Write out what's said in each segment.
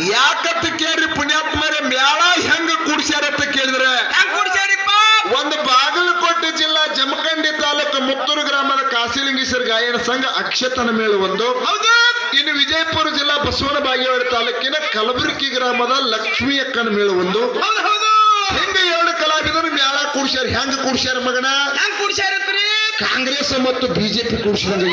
ಯಾಕಂತ ಕೇಳ್ರಿ ಪುಣ್ಯಾತ್ಮರೇ ಮೇಳ ಹೆಂಗ ಕೂಡ್ಸ್ಯಾರ ಅಂತ ಕೇಳಿದ್ರೆ ಹೆಂಗ್ ಕುಡ್ಸ್ಯಾರಿಪ್ಪ ಒಂದು ಬಾಗಲಕೋಟೆ ಜಿಲ್ಲಾ ಜಮಖಂಡಿ ತಾಲೂಕು ಮುತ್ತೂರು ಗ್ರಾಮದ ಕಾಸಿಲಿಂಗೇಶ್ವರ ಗಾಯನ ಸಂಘ ಅಕ್ಷತನ ಮೇಳ ಒಂದು ಹೌದು ಇನ್ನು ವಿಜಯಪುರ ಜಿಲ್ಲಾ ಬಸವನ ಬಾಗೇವಾಡಿ ತಾಲೂಕಿನ ಕಲಬುರಗಿ ಗ್ರಾಮದ ಲಕ್ಷ್ಮೀ ಅಕ್ಕನ ಮೇಳ ಒಂದು ಹೌದು ಹೌದು ಹಿಂಗ ಎರಡು ಕಲಾವಿದರು ಮೇಳ ಕೂಡ್ಸ್ಯಾರ ಹೆಂಗ ಕೂಡ್ಸ್ಯಾರ ಮಗನ ಹೆಂಗ್ ಕುಡ್ಸ್ಯಾರತ್ರಿ ಕಾಂಗ್ರೆಸ್ ಮತ್ತು ಬಿಜೆಪಿ ಕೂಡ್ಸಿದಂಗ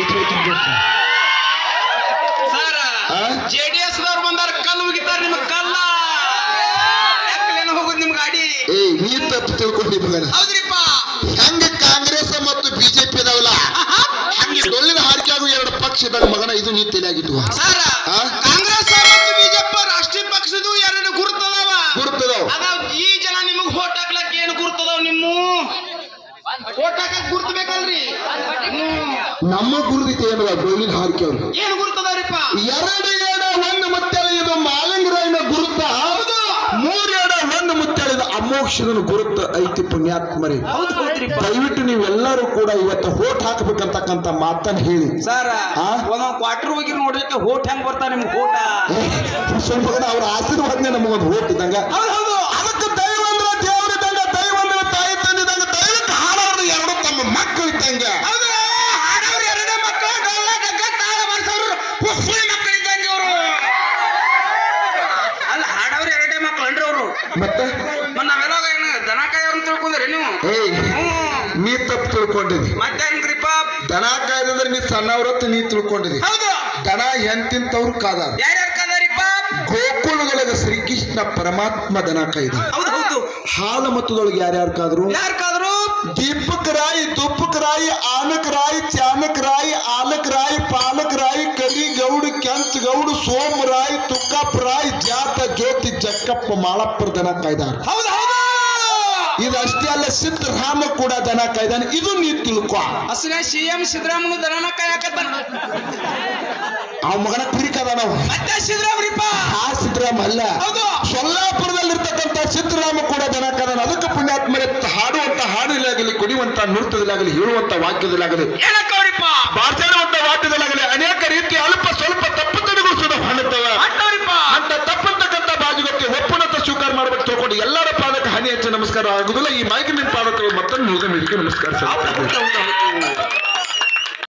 ಸರ್ ಆ? ಜೆಡಿಎಸ್ ದವ್ರು ಬಂದಾರ ಕಲ್ಲು ಮುಗಿತಾರ ನಿಮ್ ಕಲ್ಲ ಯಾಕಲೇನು ಹೋಗುದು ನಿಮ್ ಗಾಡಿ ಏ ನೀ ತಪ್ಪು ತಿಳ್ಕೊಂಡಿ ಮಗನ ಹೌದ್ರಿಪ್ಪ ಹೆಂಗ ಕಾಂಗ್ರೆಸ್ ಮತ್ತು ಬಿಜೆಪಿ ಅದಾವಲ್ಲ ಹಂಗೆ ಡೊಳ್ಳಿನ ಹಾರಿಕೆ ಆಗೋ ಎರಡು ಪಕ್ಷ ಇದ್ದಾಗ ಮಗನ ಇದು ನೀ ತಲೆಯಾಗಿತ್ತು ಸರ್ ಆ? ಕಾಂಗ್ರೆಸ್ ಮತ್ತು ಬಿಜೆಪಿ ರಾಷ್ಟ್ರೀಯ ಪಕ್ಷದು ಎರಡು ಗುರುತದವ ಗುರುತದಾವ ಅದಾವ್ ಈ ಜನ ನಿಮಗ್ ಹೋಟ್ ಹಾಕ್ಲಕ್ ಏನ್ ಗುರ್ತದಾವ್ ನಿಮ್ಮ ಹೋಟ್ ಹಾಕಕ್ ಗುರ್ತ ಬೇಕಲ್ರಿ ಹ್ಮ್. ನಮ್ಮ ಗುರುದಿತೆ ಏನದ ಡೊಳ್ಳಿನ ಹಾರಿಕೆ ಅವರು ಏನ್ ಗುರ್ತದವ್ರಿಪ್ಪ ಎರಡು ಎಡ ಒಂದು ಮುತ್ತೆಳೆ ಇದು ಮಾಲಿಂಗರಾಯನ ಗುರುತ ಮೂರು ಎಡ ಒಂದು ಮುತ್ತೆಳೆ ಇದು ಅಮೋಕ್ಷದನ ಗುರುತ ಐತಿ ಪುಣ್ಯಾತ್ಮರಿ ಹೌದು ಹೌದ್ರಿಪ್ಪ ದಯವಿಟ್ಟು ನೀವೆಲ್ಲರೂ ಕೂಡ ಇವತ್ತು ಹೋಟ್ ಹಾಕಬೇಕಂತಕ್ಕಂತ ಮಾತನ್ನ ಹೇಳಿ ಸರ್ ಆ? ಒಂದೊಂದ್ ಕ್ವಾರ್ಟರ್ ಹೋಗಿ ನೋಡ್ಲಿಕ್ಕೆ ಹೋಟ್ ಹೆಂಗ್ ಬರ್ತಾರ ನಿಮ್ ಹೋಟ ಸ್ವಲ್ಪ ಅವ್ರ ಆಶೀರ್ವಾದನೆ ನಮಗೊಂದು ಹೋಟ್ ಇದ್ದಂಗ ಹೌದು ಹೌದು ಅದಕ್ಕೆ ದೈವ ಅಂದ್ರೆ ದೇವರಿದ್ದಂಗ ದೈವ ಅಂದ್ರೆ ತಾಯಿ ತಂದಿದ್ದಂಗ ದೈವಕ್ಕೆ ಹಾಡೋರು ಎರಡು ತಮ್ಮ ಮಕ್ಕಳು ಇದ್ದಂಗ ಹೌದು ಹಾಡೋರು ಎರಡೇ ಮಕ್ಕಳು ಡೊಳ್ಳ ಡಗ್ಗ ತಾಳ ಬಾರಿಸೋರು ಹುಸ್ಸುಳಿ ಮಕ್ಕಳು ಇದ್ದಂಗೆ ಅವರು ಅಲ್ಲ ಹಾಡೋರು ಎರಡೇ ಮಕ್ಕಳು ಅನ್ರಿ ಅವರು ಮತ್ತೆ ಮತ್ ನಾವೆಲ್ಲ ಏನು ದನ ಕಾಯೋರ್ನ ತಿಳ್ಕೊಂಡ್ರಿ ನೀವು ಏಯ್ ಹ್ಮ್ ನೀ ತಪ್ಪು ತಿಳ್ಕೊಂಡಿದಿ ಮತ್ತೆ ಹೆಂಗ್ರಿಪ್ಪ ದನ ಕಾಯ್ದಂದ್ರೆ ನೀ ಸಣ್ಣವ್ರತ್ತು ನೀ ತಿಳ್ಕೊಂಡಿದಿ ಹೌದು ದನ ಎಂತಿಂತವ್ರು ಕಾದಾರ ಯಾರ್ಯಾರು ಕದಾರಿಪ್ಪ ಗೋಕುಲದೊಳಗ ಶ್ರೀಕೃಷ್ಣ ಪರಮಾತ್ಮ ದನ ಕಾಯ್ದ ಹೌದು ಹೌದು ಹಾಲು ಮತದೊಳಗೆ ಯಾರ್ಯಾರು ಕಾದ್ರು ಯಾರು ಕಾದ್ರು ದೀಪಕ್ ರಾಯಿ ತುಪ್ಪಕ್ ರಾಯಿ ಆನಕ್ ರಾಯಿ ಚಾನಕ್ ರಾಯಿ ಆಲಕ್ ರಾಯಿ ಪಾಲಕ್ ರಾಯಿ ಕರಿ ಗೌಡ ಕೆಂಚ ಗೌಡ ಸೋಮ ರಾಯಿ ತುಕ್ಕಪ್ಪ ರಾಯಿ ಜಾತ ಜ್ಯೋತಿ ಜಕ್ಕಪ್ಪ ಮಾಳಪ್ಪರ ದನ ಕಾಯ್ದಾರ ಹೌದು ಹೌದು ಇದಷ್ಟೇ ಅಲ್ಲ ಸಿದ್ದರಾಮ ಕೂಡ ದನ ಕಾಯ್ದಾನ ಇದು ನೀ ತಿಳ್ಕೊ ಅಸಲ ಸಿ ಎಂ ಸಿದ್ದರಾಮನು ದನನ ಕಾಯಕತ್ತಾನ ಆ ಮಗನ ಕುರಿ ಕದಾನವ ಮತ್ತೆ ಸಿದ್ದರಾಮರಿಪ್ಪ ಆ ಸಿದ್ದರಾಮ ಅಲ್ಲ ಹೌದು ಸೊಲ್ಲಾಪುರದಲ್ಲಿರ್ತಕ್ಕಂಥ ಸಿದ್ದರಾಮ ಕೂಡ ದನ ಕಾದಾನ ಅದಕ್ಕೆ ಪುಣ್ಯಾತ್ಮರೆ ಹಾಡುವಂತ ಹಾಡಿಲಾಗಲಿ ಕುಡಿಯುವಂತ ನೃತ್ಯದಲ್ಲಾಗಲಿ ಹೇಳುವಂತ ವಾಕ್ಯದಲ್ಲಾಗಲಿ ಏನಕ್ಕವ್ರಿಪ್ಪ ಮಾತಾಡುವಂತ ವಾಕ್ಯದಲ್ಲಾಗಲಿ ಅನೇಕ ರೀತಿ ಅಲ್ಪ ಸ್ವಲ್ಪ ತಪ್ಪು ತಡೆಗಳು ಸುದ ಹೊಂದುತ್ತವ ಅಟ್ಟವ್ರಿಪ್ಪ ಅಂತ ತಪ್ಪಂತಕ್ಕಂಥ ಬಾಜುಗಕ್ಕೆ ಒಪ್ಪನಂತ ಸ್ವೀಕಾರ ಮಾಡ್ಬೇಕು ತಿಳ್ಕೊಂಡು ಎಲ್ಲರ ಪಾದಕ್ಕೆ ಹನಿ ಹೆಚ್ಚು ನಮಸ್ಕಾರ ಆಗುದಿಲ್ಲ ಈ ಮೈಕಿನ ಪಾದಕ್ಕೆ ಮತ್ತೊಂದು ಮುಗಿದ ನಮಸ್ಕಾರ ಸಲ್ಲಿಸ್ತೇನೆ.